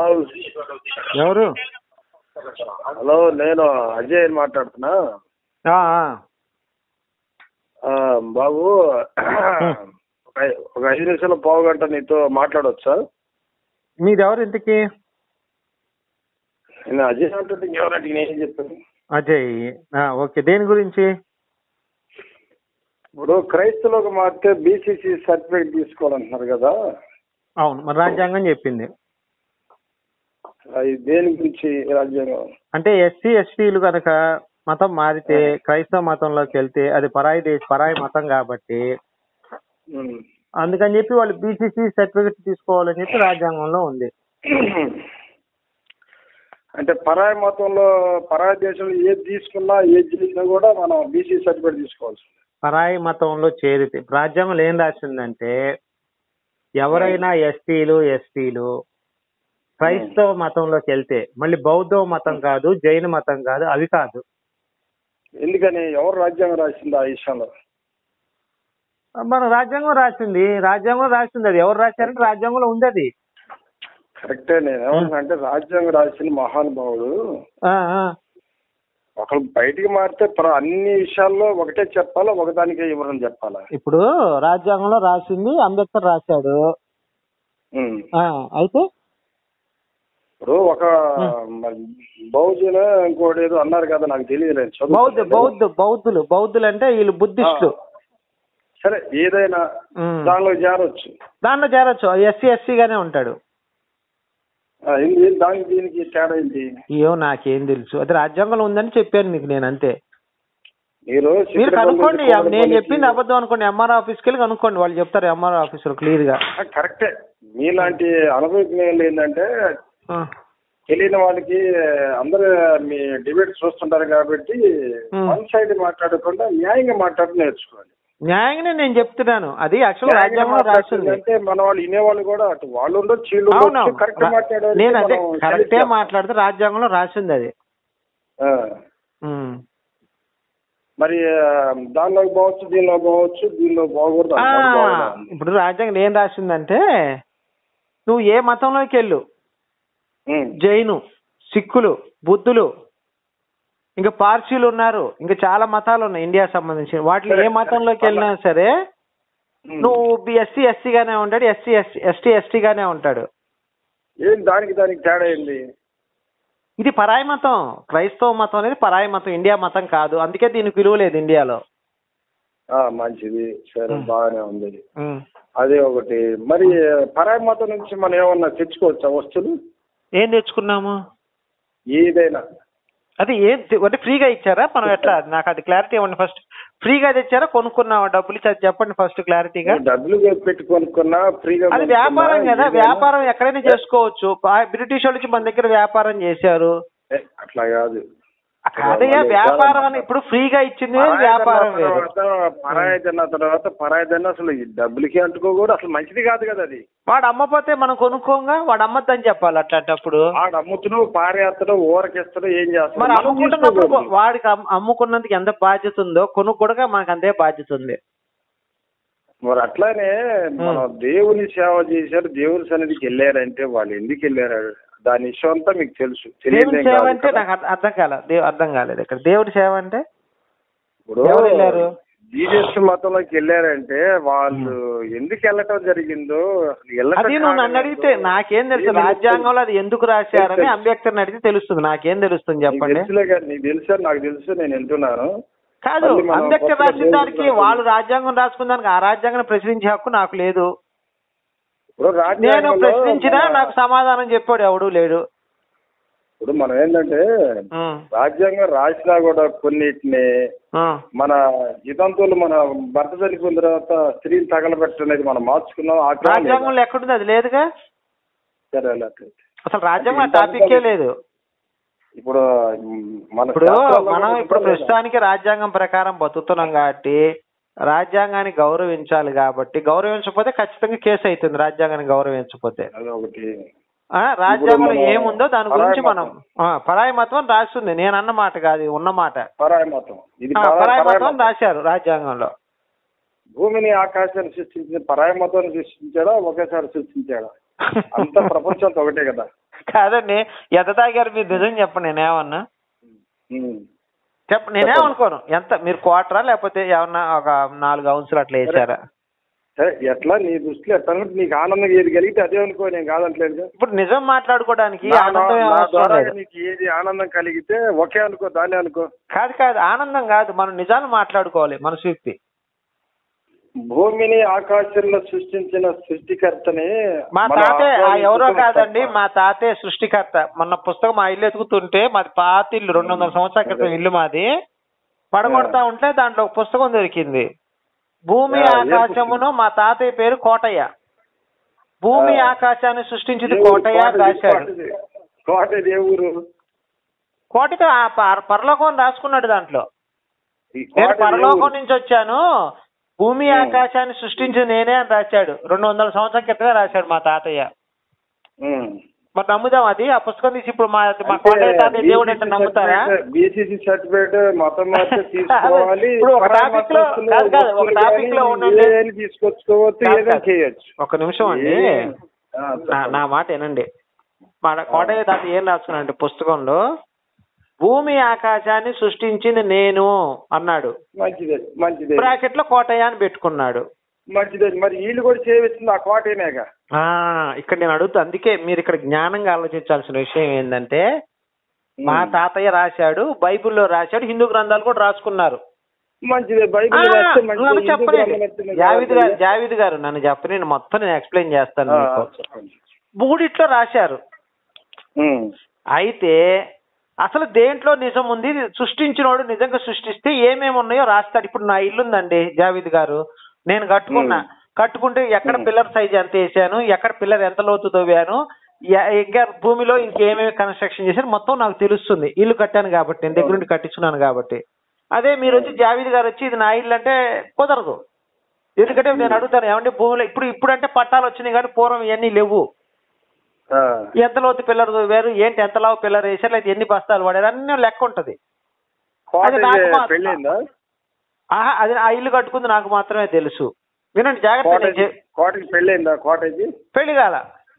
ఎవరు హలో నేను అజయ్ మాట్లాడుతున్నా ఆ, ఆ. ఆ, బాబు ఒక ఐ- ఒక ఐదు నిమిషాలు పావు గంట నీతో మాట్లాడవచ్చా మీది ఎవరు ఇంతకి నేను అజయ్ అంటే ఎవరంటే నేను ఏం చెప్పాను అజయ్ ఆ, ఓకే దేని గురించి ఇప్పుడు క్రైస్తవులకు మారితే బీసీసీ సర్టిఫికేట్ తీసుకోవాలంటున్నారు కదా అవును మరి రాజ్యాంగం చెప్పింది అది దేని గురించి రాజ్యాంగం అంటే ఎస్సీ ఎస్టీలు కనుక మతం మారితే క్రైస్తవ మతంలోకి వెళ్తే అది పరాయి దేశ పరాయి మతం కాబట్టి ఉమ్. అందుకని చెప్పి వాళ్ళు బీసీసీ సర్టిఫికెట్ తీసుకోవాలని చెప్పి రాజ్యాంగంలో ఉంది అంటే పరాయి మతంలో పరాయి దేశంలో ఏది తీసుకున్నా ఏది చేసినా కూడా మనం బీసీ సర్టిఫికేట్ తీసుకోవాల్సింది పరాయి మతంలో చేరితే రాజ్యాంగంలో ఏం రాసిందంటే ఎవరైనా ఎస్టీలు ఎస్టీలు క్రైస్తవ మతంలోకి వెళ్తే మళ్ళీ బౌద్ధ మతం కాదు జైన మతం కాదు అవి కాదు ఎందుకని ఎవరు రాజ్యాంగం రాసింది ఆ విషయంలో మన రాజ్యాంగం రాసింది రాజ్యాంగం రాసింది అది ఎవరు రాశారంటే రాజ్యాంగంలో ఉంది అది కరెక్టే నేను ఏమన్నా అంటే రాజ్యాంగం రాసిన మహానుభావుడు ఆ, ఆ. ఒకరు బయటికి మారితే ప్ర- అన్ని విషయాల్లో ఒకటే చెప్పాలా ఒకదానికే వివరణ చెప్పాలా ఇప్పుడు రాజ్యాంగంలో రాసింది అంబేద్కర్ రాశాడు ఉమ్. ఆ, అయితే ఇప్పుడు ఒక మరి బహుజన ఇంకోటి ఏదో అన్నారు కదా నాకు తెలియదు బౌద్ధ బౌద్ధ బౌద్ధులు బౌద్ధులు అంటే వీళ్ళు బుద్ధిస్టులు సరే ఏదైనా ఉమ్. దానిలో చేరొచ్చు దాంట్లో చేరొచ్చు ఎస్సీ ఎస్సీగానే ఉంటాడు ఆ, ఏంది దానికి దీనికి తేడా ఏంటి ఏమో నాకేం తెలుసు అది రాజ్యాంగంలో ఉందని చెప్పాను మీకు నేను అంతే మీరు మీరు శిఖరం కనుక్కోండి నుంచి కోమటి నేను పల్లికి- చెప్పింది అబద్ధం అనుకోండి ఎంఆర్ ఆఫీస్కి వెళ్ళి కనుక్కోండి వాళ్ళు చెప్తారు ఎంఆర్ ఆఫీసర్ క్లియర్ గా ఆ, కరెక్టే మీలాంటి అనుభవజ్ఞులు ఏంటంటే ఆ, తెలియని వాళ్ళకి అందరూ మీ డిబేట్ చూస్తుంటారు కాబట్టి Hmm. వన్ సైడ్ మాట్లాడకుండా న్యాయంగా మాట్లాడి నేర్చుకోవాలి న్యాయంగానే నేను చెప్తున్నాను అది యాక్చువల్ న్యాయంగా రాజ్యాంగంలో రాసింది అంటే మన వాళ్ళు వినేవాళ్ళు కూడా అటు వాళ్ళు ఉండొచ్చు వీళ్ళు అవును ఉండొచ్చు కరెక్ట్ మాట్లాడాలి నేను అదే మనం కరెక్టే చేస్తాం. మాట్లాడితే రాజ్యాంగంలో రాసింది అది ఆ. ఉమ్. మరి ఆ, దానిలో పోవచ్చు దీనిలో పోవచ్చు దీనిలో పోకూడదు ఆ, అంటారు. బాగుంది. ఇప్పుడు రాజ్యాంగం ఏం రాసిందంటే నువ్వు ఏ మతంలోకి వెళ్ళు ఉమ్. జైను సిక్కులు బుద్ధులు ఇంకా పార్సీలు ఉన్నారు ఇంకా చాలా మతాలు ఉన్నాయి ఇండియా సంబంధించి వాటిలో ఏ మతంలోకి వెళ్ళినా సరే ఉమ్. నువ్వు ఎస్సీ ఎస్సీగానే ఉంటాడు ఎస్సీ ఎస్టీ ఎస్టీ ఎస్టీగానే ఉంటాడు ఏం దానికి దానికి తేడా ఏంది ఇది పరాయి మతం క్రైస్తవ మతం అనేది పరాయి మతం ఇండియా మతం కాదు అందుకే దీనికి విలువ లేదు ఇండియాలో ఆ, మంచిది సరే ఉమ్. బాగానే ఉంది ఉమ్. అదే ఒకటి మరి పరాయి మతం నుంచి మనం ఏమన్నా తెచ్చుకోవచ్చా వస్తువులు ఏం తెచ్చుకున్నాము ఏదైనా అది ఏం తె- అంటే ఫ్రీగా ఇచ్చారా మనం ఎట్లా నాకు అది క్లారిటీ ఇవ్వండి ఫస్ట్ ఫ్రీగా తెచ్చారా కొనుక్కున్నావా డబ్బులు ఇచ్చి అది చెప్పండి ఫస్ట్ క్లారిటీగా నువ్వు డబ్బులు పెట్టి కొనుక్కున్నా ఫ్రీగా అది కొనుక్కున్నా, వ్యాపారం కదా ఏదైనా- వ్యాపారం ఎక్కడైనా చేసుకోవచ్చు పా- బ్రిటిష్ వాళ్ళు వచ్చి మన దగ్గర వ్యాపారం చేశారు ఏ, అట్లా కాదు కాదయ్యా వ్యాపారం అని ఇప్పుడు ఫ్రీగా ఇచ్చింది వేరు, వ్యాపారం వేరు పరాయి తిన్న తర్వాత పరాయి తిన్న అసలు ఈ డబ్బులకి అంటుకోకూడదు అసలు మంచిది కాదు కదా అది వాడు అమ్మపోతే మనం కొనుక్కోగా వాడు అమ్మద్దని చెప్పాలి అట్లాంటప్పుడు ఆడు అమ్ముతుడు పారేస్తాడు ఊరకిస్తాడు ఏం చేస్తాడు మరి మనం అమ్ముకుంటున్నప్పుడు తీసుకోకూడదు. వాడికి అమ్- అమ్ముకున్నందుకు ఎంత బాధ్యత ఉందో కొనుక్కోగా మనకు అంతే బాధ్యత ఉంది మరి అట్లానే మన దేవుని సేవ చేశారు దేవుని సన్నిధికి వెళ్ళారంటే వాళ్ళు ఎందుకు వెళ్ళారు దాని విషయం అంతా మీకు తెలుసు దేవుడి తెలియదేం సేవ కాదు అంటే కదా. నాకు అర్థ- అర్థం కాల దేవు అర్థం కాలేదు ఇక్కడ దేవుడి సేవ అంటే ఇప్పుడు ఎవరు వెళ్ళారు? జీసస్ మతంలోకి వెళ్ళారంటే వాళ్ళు ఎందుకు వెళ్ళటం జరిగిందో అసలు వెళ్ళటం అది నువ్వు నన్ను కారణం అడిగితే ఏంటో నాకేం తెలుసు ఏం తెలుస్తుంది? రాజ్యాంగంలో అది ఎందుకు రాశారని తెలుసు. అంబేద్కర్ని అడిగితే తెలుస్తుంది నాకేం తెలుస్తుంది నీకు చెప్పండి తెలుసులే కానీ నీకు తెలుసు నాకు తెలుసు నేను వింటున్నాను కాదు మళ్ళీ మనం అంబేద్కర్ కొత్తగా రాసిన దానికి దేవుడి వాళ్ళు రాజ్యాంగం రాసుకున్న దానికి ఆ రాజ్యాంగం ప్రశ్నించే హక్కు నాకు లేదు ఇప్పుడు నేను రాజ్యాంగంలో ప్రశ్నించినా మన- నాకు సమాధానం చెప్పాడు ఎవడు లేడు ఇప్పుడు మనం ఏంటంటే ఉం. రాజ్యాంగం రాసినా కూడా కొన్నిటిని ఆ. మన జితంతువులు మన భర్త చనిపోయిన తర్వాత స్త్రీని తగలబెట్టడం అనేది మనం మార్చుకున్నాం ఆ క్రమం లేదా? రాజ్యాంగంలో ఎక్కడుంది అది లేదుగా సరే అలా అట్లయితే. అసలు రాజ్యాంగం ఆ టాపిక్కే లేదు ఇప్పుడు మ్, మన ఇప్పుడు శాస్త్రాల్లో మనం కూడా ఇప్పుడు ఉందా లేదా? ప్రస్తుతానికి రాజ్యాంగం ప్రకారం బతుకుతున్నాం కాబట్టి రాజ్యాంగాన్ని గౌరవించాలి కాబట్టి గౌరవించకపోతే ఖచ్చితంగా కేసు అవుతుంది రాజ్యాంగాన్ని గౌరవించకపోతే అదొకటి ఆ, రాజ్యాంగంలో మనం ఏముందో దాని పరాయి గురించి మనం ఆ, పరాయి మతం అని రాస్తుంది నేను అన్న మాట కాదు ఇది ఉన్న మాట పరాయి మతం ఇది ఆ, పరాయి- పరాయి పరాయి మతం మతం. రాశారు రాజ్యాంగంలో భూమిని ఆకాశాన్ని సృష్టించిన పరాయి మతాన్ని సృష్టించాడా ఒకేసారి సృష్టించాడా అంత ప్రపంచం అంతా ఒకటే కదా కాదండి ఎంత తాగారు మీరు నిజం చెప్పండి నేనేమన్నా ఉమ్. చెప్ప నేనేమనుకోను ఎంత మీరు క్వార్టరా లేకపోతే ఏమన్నా ఒక నాలుగు అవున్సులు అట్లా వేసారా సరే ఎట్లా నీ దృష్టిలో ఎట్లా అనుకుంటే నీకు ఆనందం ఏది కలిగితే అదే అనుకో నేను కాదంటలేదు ఇప్పుడు నిజం మాట్లాడుకోవడానికి నా- ఆనందం ఏం నా అవసరం ద్వారా లేదు నీకు ఏది ఆనందం కలిగితే ఒకే అనుకో దాన్ని అనుకో కాదు కాదు ఆనందం కాదు మనం నిజాలు మాట్లాడుకోవాలి మన సూక్తి భూమిని ఆకాశంలో సృష్టించిన సృష్టికర్తని మా మనం తాతే ఆ ఆహ్వానించడం ఎవరో తప్ప. కాదండి మా తాతే సృష్టికర్త మొన్న పుస్తకం మా ఇల్లు ఎతుకుతుంటే మాది పాత ఇల్లు రెండు వందల సంవత్సరాల క్రితం ఇల్లు మాది పడగొడతా ఉంటే దాంట్లో ఒక పుస్తకం దొరికింది భూమి ఆ, ఏ ఆకాశమును మా తాతయ్య పేరు కోటయ్య భూమి ఆ. ఆకాశాన్ని సృష్టించింది ఏ ఊరు? కోటయ్య కోటది, రాశాడు కోటది. కోటది ఏ ఊరు కోటకి ఆ పర- పరలోకం అని రాసుకున్నాడు దాంట్లో ఈ నేను కోటది ఏ పరలోకం ఊరు? నుంచి వచ్చాను భూమి ఉం. ఆకాశాన్ని సృష్టించింది నేనే అని రాశాడు రెండు వందల సంవత్సరాల క్రితమే రాశాడు మా తాతయ్య ఉమ్. మరి నమ్ముదాం అది ఆ పుస్తకం తీసి ఇప్పుడు మా మా కోటయ్య తాతయ్య దేవుడు అంటే నమ్ముతారా బీసీసీ సర్టిఫికేట్ మొత్తం మార్చి తీసుకోవాలి ఇప్పుడు ఒక పరాయి టాపిక్ లో- మతస్థులు కాదు కాదు, ఒక వస్తువులు టాపిక్ లో కానీ ఉండండి. ఏదైనా తీసుకొచ్చుకోవచ్చు కాదు ఏదైనా కాదు. చేయొచ్చు ఒక నిమిషం అండి ఏ- ఆ, నా చెప్పండి. నా మాట వినండి మా కోటయ్య తాత ఏం రాసుకున్నాడంటే పుస్తకంలో భూమి ఆకాశాన్ని సృష్టించింది నేను అన్నాడు మంచిదే మంచిదే బ్రాకెట్ లో కోటయ్య అని పెట్టుకున్నాడు మంచిదే మరి వీళ్ళు కూడా చేయవచ్చింది ఆ కోటేనేగా ఆ ఇక్కడ నేను అడుగుతా అందుకే మీరు ఇక్కడ జ్ఞానంగా ఆలోచించాల్సిన విషయం ఏంటంటే మా తాతయ్య రాశాడు బైబిల్లో రాశాడు హిందూ గ్రంథాలు కూడా రాసుకున్నారు మంచిదే ఆ, బైబిల్ రాస్తే మంచిదే. నన్ను హిందూ చెప్పనండి గ్రంథం రాస్తే జావిద్ గారు మంచిదే. జావిద్ గారు నన్ను చెప్పని మొత్తం నేను ఎక్స్ప్లెయిన్ చేస్తాను ఆ, మీకు చెప్పండి. మూడిట్లో రాశారు ఉమ్. అయితే అసలు దేంట్లో నిజం ఉంది సృష్టించినోడు నిజంగా సృష్టిస్తే ఏమేమి ఉన్నాయో రాస్తాడు ఇప్పుడు నా ఇల్లు ఉందండి జావిద్ గారు నేను కట్టుకున్నా మ్మ్. కట్టుకుంటే ఎక్కడ మ్మ్. పిల్లర్ సైజ్ ఎంత వేసాను ఎక్కడ పిల్లర్ ఎంత లోతు తవ్వాను ఎ- ఇంకా భూమిలో ఇంకేమేమి కన్స్ట్రక్షన్ చేశాను మొత్తం నాకు తెలుస్తుంది ఇల్లు కట్టాను కాబట్టి నేను దగ్గర నుండి కట్టించున్నాను కాబట్టి అదే మీరు వచ్చి జావిద్ గారు వచ్చి ఇది నా ఇల్లు అంటే కుదరదు ఎందుకంటే నేను అడుగుతాను ఏమంటే భూమిలో ఇప్పుడు ఇప్పుడు అంటే పట్టాలు వచ్చినాయి కానీ పూర్వం ఇవన్నీ లేవు ఆ. ఎంత లోతు పిల్లర్ వేరు ఏంటి ఎంత లావు పిల్లర్ వేసారు లేదా ఎన్ని బస్తాలు పడారు అన్నీ లెక్క ఉంటది కోట నాకు ఇది మా- పెళ్ళిందా ఆహా అది ఆ ఇల్లు కట్టుకుంది నాకు మాత్రమే తెలుసు వినండి జాగ్రత్త కోట నేను చెప్- కోటకి పెళ్ళిందా కోటకి పెళ్లి కాల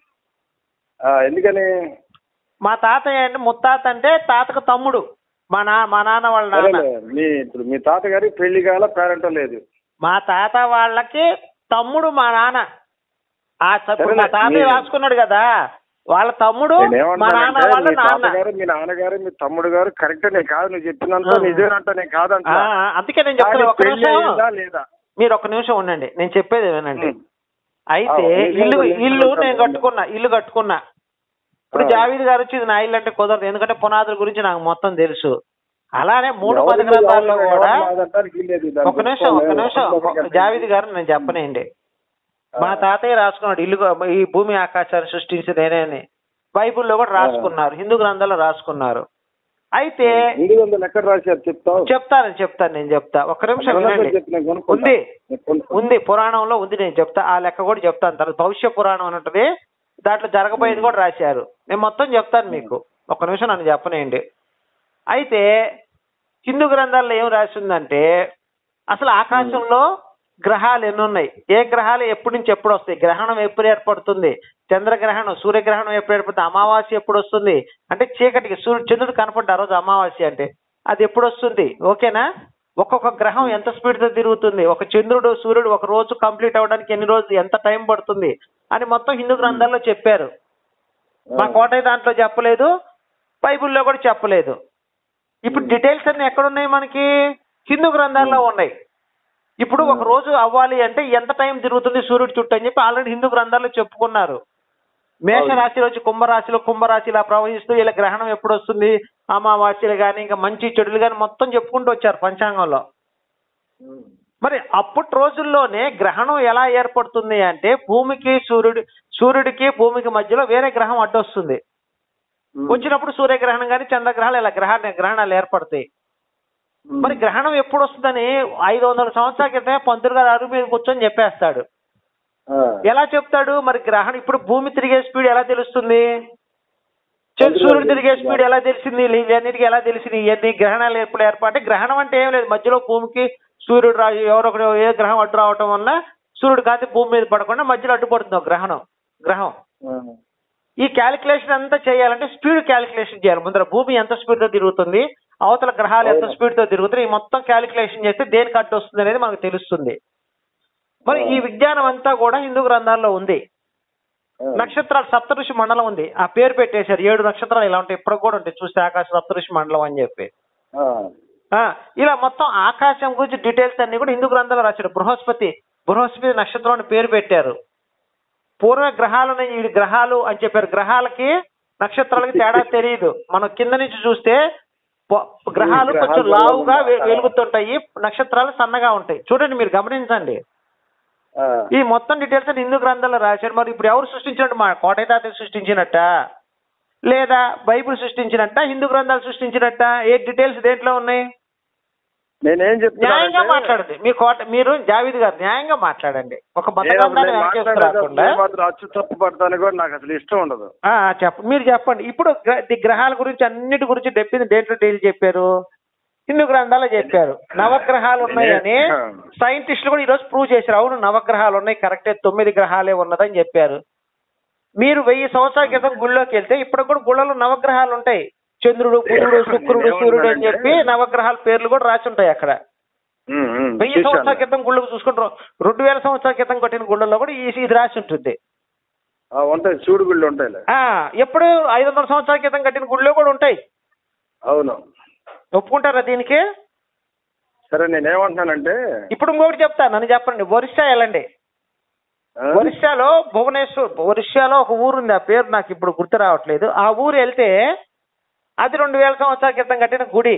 ఆ, ఎందుకని మా తాతయ్య అంటే ముత్తాత అంటే తాతకు తమ్ముడు మా నా మా నాన్న వాళ్ళ నాన్న సరేలే, మీ ఇప్పుడు మీ తాతగారికి పెళ్లి కాల పేరెంటం లేదు మా తాత వాళ్ళకి తమ్ముడు మా నాన్న ఆ చ- ఇప్పుడు మా సరేలే, తాతయ్య మీ- రాసుకున్నాడు కదా వాళ్ళ తమ్ముడు మా నాన్న నేనేమంటానంటే వాళ్ళ మీ నాన్న తాతగారు మీ నాన్నగారు మీ తమ్ముడు గారు కరెక్ట్ నేను కాదు నువ్వు చెప్పినంత ఆ. నిజమేనంట నేను కాదంట ఆ, అందుకే నేను చెప్తాను ఒక పెళ్లి నిమిషం అయిందా లేదా మీరు ఒక నిమిషం ఉండండి నేను చెప్పేది వినండి ఉం. అయితే ఆ, నిజం ఇల్లు నిజం ఇల్లు నిజం. నేను కట్టుకున్నా ఇల్లు కట్టుకున్నా ఇప్పుడు ఆ. జావీద్ గారు వచ్చి ఇది నా ఇల్లు అంటే కుదరదు ఎందుకంటే పునాదుల గురించి నాకు మొత్తం తెలుసు అలానే మూడు ఎవరు పది ఎవరు గ్రంథాల్లో ఎవరు కూడా కాదంటానికి వీల్లేదు. దాన్ని ఒక నిమిషం ఒక నిమిషం చెప్పుకోలేదు. జావీద్ గారు నేను చెప్పనేయండి మా తాతయ్య రాసుకున్నాడు ఇల్లు ఈ భూమి ఆకాశాన్ని సృష్టించి నేనే అని బైబిల్లో కూడా రాసుకున్నారు హిందూ గ్రంథాల్లో రాసుకున్నారు అయితే ముందు వందలు ఎక్కడ రాశారు చెప్తావు చెప్తాను చెప్తాను నేను చెప్తా ఒక్క నిమిషం ఎవరన్నా వినండి చెప్పు, నేను కొనుక్కుంటా. ఉంది నేను కొనుక్కుంటా. ఉంది పురాణంలో ఉంది నేను చెప్తా ఆ లెక్క కూడా చెప్తాను తర్వాత భవిష్య పురాణం అని ఉంటుంది దాంట్లో జరగబోయేది కూడా రాశారు నేను మొత్తం చెప్తాను మీకు ఒక్క నిమిషం నన్ను చెప్పనేయండి అయితే హిందూ గ్రంథాల్లో ఏం రాసిందంటే అసలు ఆకాశంలో గ్రహాలు ఎన్ని ఉన్నాయి ఏ గ్రహాలు ఎప్పటి నుంచి ఎప్పుడు వస్తాయి గ్రహణం ఎప్పుడు ఏర్పడుతుంది చంద్రగ్రహణం సూర్యగ్రహణం ఎప్పుడు ఏర్పడుతుంది అమావాస్య ఎప్పుడు వస్తుంది అంటే చీకటికి సూర్యుడు చంద్రుడు కనపడ్డా ఆ రోజు అమావాస్య అంటే అది ఎప్పుడు వస్తుంది ఓకేనా ఒక్కొక్క గ్రహం ఎంత స్పీడ్ తో తిరుగుతుంది ఒక చంద్రుడు సూర్యుడు ఒక రోజు కంప్లీట్ అవ్వడానికి ఎన్ని రోజులు ఎంత టైం పడుతుంది అని మొత్తం హిందూ గ్రంథాల్లో చెప్పారు మా కోటయ్య దాంట్లో చెప్పలేదు బైబిల్లో కూడా చెప్పలేదు ఇప్పుడు డీటెయిల్స్ అన్ని ఎక్కడున్నాయి మనకి హిందూ గ్రంథాల్లో ఉన్నాయి ఇప్పుడు ఒక రోజు అవ్వాలి అంటే ఎంత టైం తిరుగుతుంది సూర్యుడు చుట్టూ అని చెప్పి ఆల్రెడీ హిందూ గ్రంథాల్లో చెప్పుకున్నారు మేషరాశి వచ్చి కుంభరాశిలో కుంభరాశి ఇలా ప్రవహిస్తూ ఇలా గ్రహణం ఎప్పుడు వస్తుంది అమావాస్యలు కానీ ఇంకా మంచి చెడులు కానీ మొత్తం చెప్పుకుంటూ వచ్చారు పంచాంగంలో మరి అప్పటి రోజుల్లోనే గ్రహణం ఎలా ఏర్పడుతుంది అంటే భూమికి సూర్యుడి సూర్యుడికి భూమికి మధ్యలో వేరే గ్రహం అడ్డొస్తుంది వచ్చినప్పుడు సూర్యగ్రహణం కానీ చంద్రగ్రహాలు ఇలా గ్రహ గ్రహణాలు ఏర్పడతాయి మరి గ్రహణం ఎప్పుడు వస్తుందని ఐదు వందల సంవత్సరాల క్రితమే పంతులు గారు అరుగు మీద కూర్చొని చెప్పేస్తాడు ఆ. ఎలా చెప్తాడు మరి గ్రహణం ఇప్పుడు భూమి తిరిగే స్పీడ్ ఎలా తెలుస్తుంది చ- సూర్యుడు తిరిగే స్పీడ్ ఎలా తెలిసింది ఇవన్నిటికి ఎలా తెలిసింది ఇవన్నీ గ్రహణాలు ఎప్పుడు ఏర్పాటు గ్రహణం అంటే ఏం లేదు మధ్యలో భూమికి సూర్యుడు రా ఎవరొకరు ఏ గ్రహం అడ్డు రావటం వల్ల సూర్యుడు కాంతి భూమి మీద పడకుండా మధ్యలో అడ్డుపడుతుంది ఒక గ్రహణం గ్రహం ఆ. ఈ క్యాలిక్యులేషన్ అంతా చేయాలంటే స్పీడ్ క్యాలిక్యులేషన్ చేయాలి ముందర భూమి ఎంత స్పీడ్ తో తిరుగుతుంది అవతల గ్రహాలు ఎంత అవును. స్పీడ్ తో తిరుగుతుంది ఈ మొత్తం క్యాలిక్యులేషన్ చేస్తే దేనికి అడ్డు వస్తుంది అనేది మనకు తెలుస్తుంది మరి ఈ విజ్ఞానం అంతా కూడా హిందూ గ్రంథాల్లో ఉంది ఆ. నక్షత్రాలు సప్తఋషి మండలం ఉంది ఆ పేరు పెట్టేశారు ఏడు నక్షత్రాలు ఇలా ఉంటాయి ఇప్పుడు కూడా ఉంటాయి చూస్తే ఆకాశ సప్తఋషి మండలం అని చెప్పి ఆ. ఆ, ఇలా మొత్తం ఆకాశం గురించి డీటెయిల్స్ అన్ని కూడా హిందూ గ్రంథాలు రాశాడు బృహస్పతి బృహస్పతి నక్షత్రం అని పేరు పెట్టారు పూర్వ గ్రహాలు ఉన్నాయి, ఈ గ్రహాలు అని చెప్పారు గ్రహాలకి నక్షత్రాలకి తేడా తెలియదు మనం కింద నుంచి చూస్తే ప- గ్రహాలు ఈ కొంచెం గ్రహాలు లావుగా వె- ఆ. వెలుగుతుంటాయి నక్షత్రాలు సన్నగా ఉంటాయి చూడండి మీరు గమనించండి ఆ. ఈ మొత్తం డీటెయిల్స్ అన్ని హిందూ గ్రంథాల్లో రాశారు మరి ఇప్పుడు ఎవరు సృష్టించినట్టు మా కోటయ్య తాత సృష్టించినట్ట లేదా బైబిల్ సృష్టించినట్ట హిందూ గ్రంథాలు సృష్టించినట్ట ఏ డీటెయిల్స్ దేంట్లో ఉన్నాయి నేనేం న్యాయంగా చెప్తున్నా మాట్లాడండి మీ కోట మీరు జావీద్ గారు న్యాయంగా మాట్లాడండి ఒక మత గ్రంథాన్ని వెనకేసుకు రాకుండా మాత్రం అచ్చు తప్పు పడతాను కూడా నాకు అసలు ఇష్టం ఉండదు ఆ, చెప్ప మీరు చెప్పండి ఇప్పుడు గ్ర- ఈ గ్రహాల గురించి అన్నిటి గురించి చెప్పింది దేంట్లో డీల్ చెప్పారు హిందూ గ్రంథాలు చెప్పారు నవగ్రహాలు ఉన్నాయని సైంటిస్టులు కూడా ఈరోజు ప్రూవ్ చేశారు అవును నవగ్రహాలు ఉన్నాయి కరెక్టే తొమ్మిది గ్రహాలే ఉన్నదని చెప్పారు మీరు వెయ్యి సంవత్సరాల క్రితం గుళ్ళోకి వెళ్తే ఇప్పుడు కూడా గుళ్ళలో నవగ్రహాలు ఉంటాయి చంద్రుడు బుధుడు శుక్రుడు సూర్యుడు అని చెప్పి నవగ్రహాల పేర్లు కూడా రాసి ఉంటాయి అక్కడ ఉమ్, ఉమ్, వెయ్యి చూశాను. సంవత్సరాల క్రితం గుళ్ళకు చూసుకుంటారు రెండు వేల సంవత్సరాల క్రితం కట్టిన గుళ్ళల్లో కూడా ఈ ఇది రాసి ఉంటుంది ఆ, ఉంటాయి చూడు గుళ్ళు ఉంటాయిలే ఆ ఎప్పుడు ఐదు వందల సంవత్సరాల క్రితం కట్టిన గుళ్ళో కూడా ఉంటాయి అవును ఒప్పుకుంటారా దీనికి సరే నేనేమంటున్నానంటే ఇప్పుడు ఇంకొకటి చెప్తా నన్ను చెప్పండి ఒరిస్సా వెళ్ళండి ఆ? ఒరిస్సాలో భువనేశ్వర్ ఒరిస్సాలో ఒక ఊరు ఉంది ఆ పేరు నాకు ఇప్పుడు గుర్తు రావట్లేదు ఆ ఊరు వెళ్తే అది రెండు వేల సంవత్సరాల క్రితం కట్టిన గుడి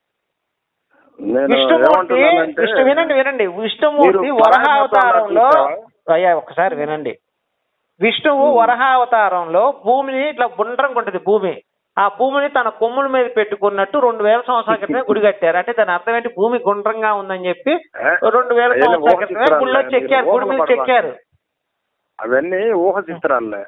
నేను విష్ణుమూర్తి ఏమంటున్నానంటే విష్ణు వినండి వినండి విష్ణుమూర్తి మీరు వరహ పరాయి అవతారంలో మతాలను అయ్యా ఒకసారి వినండి విష్ణువు వరహ అవతారంలో భూమిని ఇట్లా గుండ్రంగా ఉంటుంది భూమి ఆ భూమిని తన కొమ్ముల మీద పెట్టుకున్నట్టు రెండు వేల సంవత్సరాల క్రితమే గుడి కట్టారు అంటే దాని అర్థం ఏంటి భూమి గుండ్రంగా ఉందని చెప్పి ఏ? రెండు వేల అయ్యో, సంవత్సరాల ఊహ క్రితమే చిత్రాలు గుడిలో మీరు చెక్కారు గుడి మీద ఊహలు పడమాకండి. చెక్కారు అవన్నీ ఊహ చిత్రాలే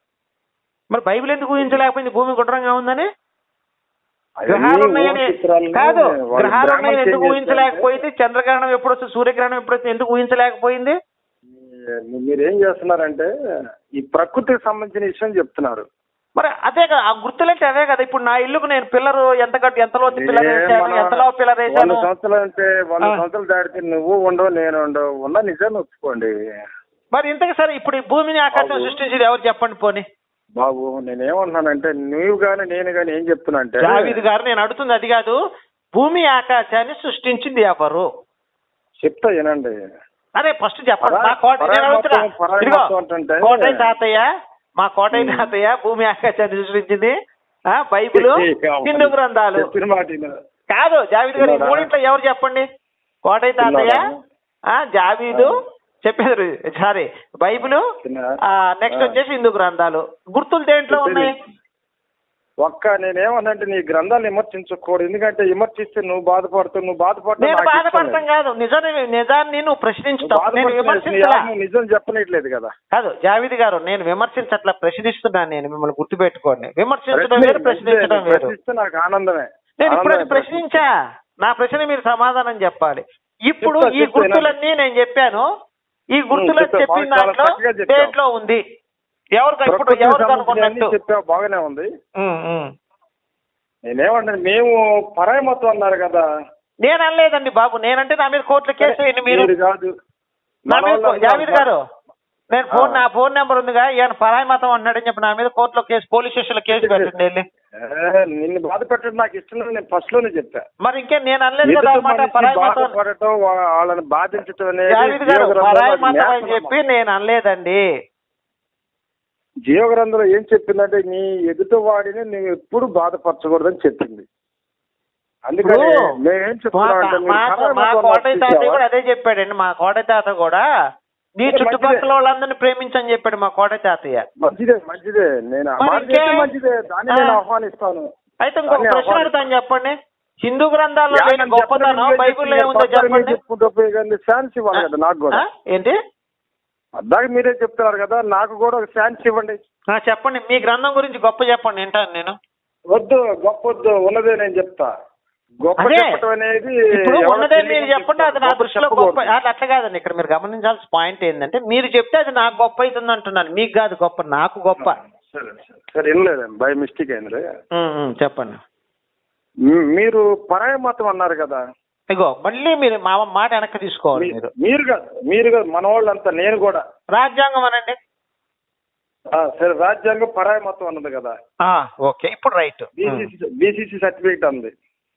మరి బైబిల్ ఎందుకు ఊహించలేకపోయింది భూమి గుండ్రంగా ఉందని అవన్నీ గ్రహాలు ఊహ ఉన్నాయని చిత్రాలని కాదు వాళ్ళు గ్రహాలు బ్రాహ్మణులు ఉన్నాయని ఎందుకు చేంజ్ ఊహించలేకపోయింది చంద్రగ్రహణం ఎప్పుడు వస్తుంది సూర్యగ్రహణం ఎప్పుడు వస్తుంది ఎందుకు ఊహించలేకపోయింది చేస్తే మీరేం చేస్తున్నారంటే ఈ ప్రకృతికి సంబంధించిన విషయం చెప్తున్నారు మరి అదే కదా ఆ గుర్తులంటే అదే కదా ఇప్పుడు నా ఇల్లుకు నేను పిల్లరు ఎంత కట్టి ఎంత లోతు పిల్లర్ వేసాను నేనేమన్నా ఎంత లో పిల్లర్ వంద వేసాను సంవత్సరాలు అంటే వంద ఆ. సంవత్సరాలు దాటితే నువ్వు ఉండవు నేను ఉండవు ఉన్న నిజాన్ని ఒప్పుకోండి మరి ఇంతకు సరే ఇప్పుడు ఈ భూమిని ఆకాశం బాబు. సృష్టించింది ఎవరు చెప్పండి పోని బాబు నేనేమంటున్నానంటే నువ్వు కానీ నేను కానీ ఏం చెప్తున్నా అంటే జావీద్ గారు నేను అడుగుతుంది అది కాదు భూమి ఆకాశాన్ని సృష్టించింది ఎవరు చెప్తా వినండి అరే ఫస్ట్ చెప్పండి పరాయి- మా కోట నేను పరాయి అడుగుతున్నా మతం- పరాయి ఇదిగో మతం అంటుంటే- కోటయ్య తాతయ్య మా కోటయ్య తాతయ్య భూమి ఆకాశాన్ని సృష్టించింది ఆ బైబిల్ హిందూ గ్రంథాలు చెప్పిన మాట విను. కాదు జావీద్ గారు ఈ విన్నారా? మూడింట్లో ఎవరు చెప్పండి కోటయ్య తాతయ్య విన్నారా? ఆ జావీదు చెప్పారు సారీ బైబిల్ విన్నా? నెక్స్ట్ ఆ. వచ్చేసి హిందూ గ్రంథాలు గుర్తులు దేంట్లో ఉన్నాయి ఒక్క నేనేమన్నంటే నీ గ్రంథాలు విమర్శించకూడదు ఎందుకంటే విమర్శిస్తే నువ్వు బాధపడతావు నువ్వు బాధపడతావు నేను నాకు ఇష్టం బాధపడతాం లేదు. కాదు నిజాన్ని నిజాన్ని నువ్వు నువ్వు ప్రశ్నించుతావు నేను బాధపడుతున్నావు. నీ విమర్శించలా ఆత్మ నిజం చెప్పనట్లేదు కదా కాదు జావీద్ గారు నేను విమర్శించట్లా ప్రశ్నిస్తున్నాను నేను మిమ్మల్ని గుర్తుపెట్టుకోండి విమర్శించడం వేరు ప్రశ్న- ప్రశ్నించడం వేరు ప్రశ్నిస్తే నాకు ఆనందమే నేను ఇప్పుడు అది ఆనందమే ప్రశ్నించా నా ప్రశ్న మీరు సమాధానం చెప్పాలి ఇప్పుడు చెప్తా, ఈ చెప్తా, గుర్తులన్నీ నేను చెప్పాను ఈ గుర్తులు చెప్తా, చెప్పిన బాగా చాలా దాంట్లో చక్కగా చెప్పావు. దేంట్లో ఉంది ఎవరు ఇప్పుడు ప్రకృతికి ఎవరు సంబంధించి కనుక్కున్నట్టు అన్నీ చెప్పావు బాగానే ఉంది ఉమ్, ఉమ్. నేనేమంటాను మేము పరాయి మతం అన్నారు కదా నేను అనలేదండి బాబు నేనంటే నా మీద కోర్టులో కేసు వేయండి మీరు మీరు కాదు నా మన మీద వాళ్ళు జావీద్ అన్నారు. గారు నేను ఫోన్ ఆ. నా ఫోన్ నెంబర్ ఉందిగా ఈయన పరాయి మతం అన్నాడని చెప్పి నా మీద కోర్టులో కేసు పోలీస్ స్టేషన్లో కేసు పెట్టండి వెళ్ళి ఏ, నిన్ను బాధ పెట్టడం నాకు ఇష్టం లేదు నేను ఫస్ట్ లోనే చెప్పా మరి ఇంకే నేను అనలేదు కదా ఎదుటి అన్నమాట మనిషి పరాయి మతం బాధపడటం వా- వాళ్ళని బాధించటం అనేది జావీద్ గారు జీవగ్రంథంలో పరాయి అది మతం అని నేషనల్ చెప్పి నేను అనలేదండి జీవగ్రంథంలో ఏం చెప్పిందంటే నీ ఎదుటి వాడిని నువ్వు ఎప్పుడు బాధపరచకూడదని చెప్పింది అందుకని ఇప్పుడు మేమేం మా చెప్తున్నామంటే మీరు మా- పరాయి మా మతం కోటయ్య తాతయ్య చూసావా? కూడా అదే చెప్పాడండి మా కోటయ్య తాత కూడా నీ మరి చుట్టుపక్కల మంచిదే. వాళ్ళందరినీ ప్రేమించని చెప్పాడు మా కోటయ్య తాతయ్య మంచిదే మంచిదే నేను ఆ మరి మాట ఇంకే? చెప్తే మంచిదే దాన్ని నేను ఆ. ఆహ్వానిస్తాను అయితే ఇంకొక దాన్ని ప్రశ్న ఆహ్వానిస్తాను. అడుగుతాను చెప్పండి హిందూ గ్రంథాల్లో యా, లేని నన్ను గొప్పతనం చెప్పండి, బైబిల్లో మీరు ఏముందో పక్కన చెప్పండి చెప్పుకుంటూ పోయి కానీ ఛాన్స్ ఇవ్వాలి కదా నాకు కూడా ఆ? ఏంటి అద్దాక మీరే చెప్తున్నారు కదా నాకు కూడా ఒక ఛాన్స్ ఇవ్వండి ఆ, చెప్పండి మీ గ్రంథం గురించి గొప్ప చెప్పండి వింటాను నేను వద్దు గొప్ప వద్దు ఉన్నదే నేను చెప్తా గొప్ప అదే చెప్పటం అనేది ఇప్పుడు ఎవరో ఉన్నదే మీరు తెలియకుండా చెప్పండి అది నా గొప్ప దృష్టిలో చెప్పకూడదు. గొప్ప అది అట్లా కాదండి ఇక్కడ మీరు గమనించాల్సిన పాయింట్ ఏంటంటే మీరు చెప్తే అది నాకు గొప్ప అవుతుంది అంటున్నాను మీకు కాదు గొప్ప నాకు గొప్ప సరే సరే సరే వినలేదండి బై మిస్టేక్ అయింది ఉమ్, ఉమ్, చెప్పండి మీరు పరాయ మతం అన్నారు కదా ఇగో మళ్ళీ మీరు మా మాట వెనక్కి తీసుకోవాలి మీ- మీరు మీరు కాదు మీరు కాదు మన వాళ్ళంతా నేను కూడా రాజ్యాంగం అనండి ఆ, సరే రాజ్యాంగం పరాయ మతం అన్నది కదా ఆ, ఓకే ఇప్పుడు రైట్ బీసీసీ బీసీసీ సర్టిఫికేట్ ఉంది